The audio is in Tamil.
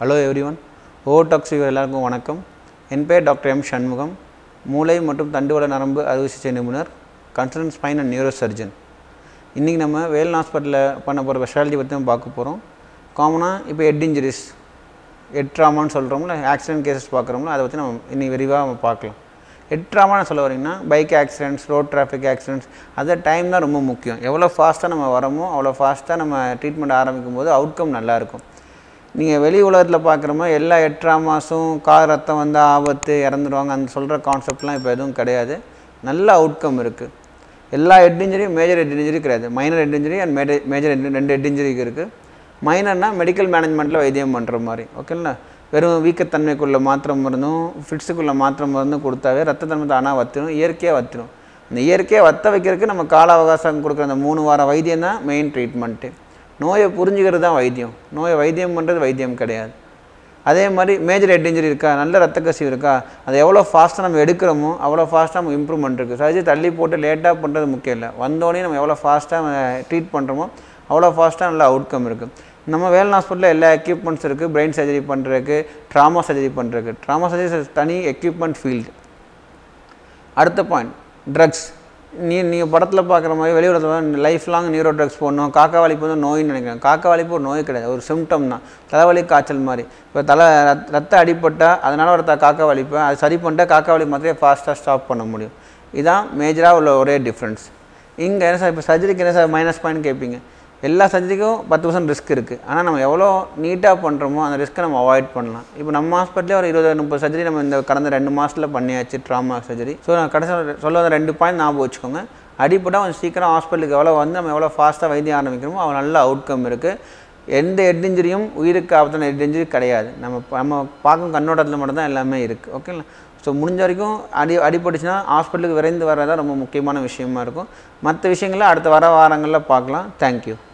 ஹலோ எவ்ரிவன் ஓடாக்ஸ் எல்லாருக்கும் வணக்கம் என் பேர் டாக்டர் எம் சண்முகம் மூளை மற்றும் தண்டுவட நரம்பு அறுவை சிகிச்சை நிபுணர் consultant spine and neuro surgeon இன்றைக்கி நம்ம வேலன் ஹாஸ்பிட்டலில் பண்ண போகிற ஸ்பெஷாலிட்டி பற்றி தான் பார்க்க போகிறோம் காமனாக இப்போ ஹெட் இன்ஜுரிஸ் ஹெட் ட்ராமான்னு சொல்கிறோம்ல ஆக்சிடென்ட் கேசஸ் பார்க்குறோம்ல அதை பற்றி நம்ம இன்னைக்கு விரிவாக நம்ம பார்க்கலாம் ஹெட் ட்ராமான்னு சொல்ல வரீங்கன்னா bike accidents road traffic accidents அது டைம் தான் ரொம்ப முக்கியம் எவ்வளோ ஃபாஸ்ட்டாக நம்ம வரமோ அவ்வளோ ஃபாஸ்ட்டாக நம்ம ட்ரீட்மெண்ட் ஆரம்பிக்கும் போது அவுட்கம் நல்லாயிருக்கும் நீங்கள் வெளி உலகத்தில் பார்க்குற மாதிரி எல்லா ஹெட் ட்ராமாஸும் கார் ரத்தம் வந்து ஆபத்து இறந்துருவாங்க அந்த சொல்கிற கான்செப்ட்லாம் இப்போ எதுவும் கிடையாது நல்ல அவுட்கம் இருக்குது எல்லா ஹெட் இன்ஜுரியும் மேஜர் ஹெட் இன்ஜுரி கிடையாது minor head injury and major major ரெண்டு ஹெட் இன்ஜுரிக்கு இருக்குது மைனர்னா மெடிக்கல் மேனேஜ்மெண்ட்டில் வைத்தியம் பண்ணுற மாதிரி ஓகேங்களா வெறும் வீக்கத்தன்மைக்குள்ள மாத்திரை மருந்தும் ஃபிட்ஸுக்குள்ள மாத்திரை மருந்தும் கொடுத்தாவே ரத்த தன்மை தானாக வத்திரும் இயற்கையாக வத்திரும் இந்த இயற்கையாக வத்த வைக்கிறதுக்கு நம்ம கால அவகாசம் கொடுக்குற அந்த மூணு வார வைத்தியம் தான் மெயின் ட்ரீட்மெண்ட்டு நோயை புரிஞ்சுக்கிறது தான் வைத்தியம் நோயை வைத்தியம் பண்ணுறது வைத்தியம் கிடையாது அதே மாதிரி மேஜர் ஹெட் இன்ஜுரி இருக்கா நல்ல ரத்த கசிவு இருக்கா அதை எவ்வளோ ஃபாஸ்ட்டாக நம்ம எடுக்கிறோமோ அவ்வளோ ஃபாஸ்ட்டாக நம்ம இம்ப்ரூவ்மெண்ட் இருக்குது சர்ஜரி தள்ளி போட்டு லேட்டாக பண்ணுறது முக்கியம் இல்லை வந்தோடனே நம்ம எவ்வளோ ஃபாஸ்ட்டாக ட்ரீட் பண்ணுறோமோ அவ்வளோ ஃபாஸ்ட்டாக நல்ல அவுட்கம் இருக்குது நம்ம வேலன் ஹாஸ்பிட்டலில் எல்லா எக்யூப்மெண்ட்ஸ் இருக்குது பிரெயின் சர்ஜரி பண்ணுறதுக்கு ட்ராமா சர்ஜரி பண்ணுறதுக்கு ட்ராமா சர்ஜரி தனி எக்யூப்மெண்ட் ஃபீல்டு அடுத்த பாயிண்ட் ட்ரக்ஸ் நீ நீங்கள் படத்தில் பார்க்குற மாதிரி வெளியுறத்தில் லைஃப் லாங் நியூரோ ட்ரக்ஸ் போடணும் காக்கா வலிப்பு வந்து நோயின்னு நினைக்கிறேன் காக்கா வலிப்பு ஒரு நோய் கிடையாது ஒரு சிம்டம் தான் தலைவலி காய்ச்சல் மாதிரி இப்போ தலை ரத் ரத்த அடிப்பட்டால் அதனால் ஒரு த- காக்கா வலிப்பேன் அது சரி பண்ணிட்டா காக்கா வலி மாத்திரையை ஃபாஸ்ட்டாக ஸ்டாப் பண்ண முடியும் இதுதான் மேஜராக உள்ள ஒரே டிஃப்ரென்ஸ் இங்கே என்ன சார் இப்போ சர்ஜரிக்கு என்ன சார் மைனஸ் பாயிண்ட் கேட்பீங்க எல்லா சர்ஜரிக்கும் பத்து பர்சன்ட் ரிஸ்க் இருக்குது ஆனால் நம்ம எவ்வளோ நீட்டாக பண்ணுறோமோ அந்த ரிஸ்க்கை நம்ம அவாய்ட் பண்ணலாம் இப்போ நம்ம ஹாஸ்பிட்டலே ஒரு இருபது முப்பது சர்ஜரி நம்ம இந்த கடந்த ரெண்டு மாதத்தில் பண்ணியாச்சு ட்ராமா சர்ஜரி ஸோ நான் கடைசி சொல்ல வந்த ரெண்டு பாயிண்ட் ஞாபகம் வச்சுக்கோங்க அடிப்பட்டால் கொஞ்சம் சீக்கிரம் ஹாஸ்பிட்டலுக்கு எவ்வளோ வந்து நம்ம எவ்வளோ ஃபாஸ்ட்டாக வைத்தியம் ஆரம்பிக்கிறோமோ அவ்வளோ நல்ல அவுட்கம் இருக்குது எந்த ஹெட் இன்ஜுரியும் உயிருக்கு ஆபத்தான ஹெட் இன்ஜுரி கிடையாது நம்ம ப- நம்ம பார்க்கும் கண்ணோட்டத்தில் மட்டும்தான் எல்லாமே இருக்குது ஓகேங்களா ஸோ முடிஞ்ச வரைக்கும் அடி அடிபட்டுச்சுன்னா ஹாஸ்பிட்டலுக்கு விரைந்து வர்றதா ரொம்ப முக்கியமான விஷயமா இருக்கும் மற்ற விஷயங்களை அடுத்த வர வாரங்களில் பார்க்கலாம் தேங்க்யூ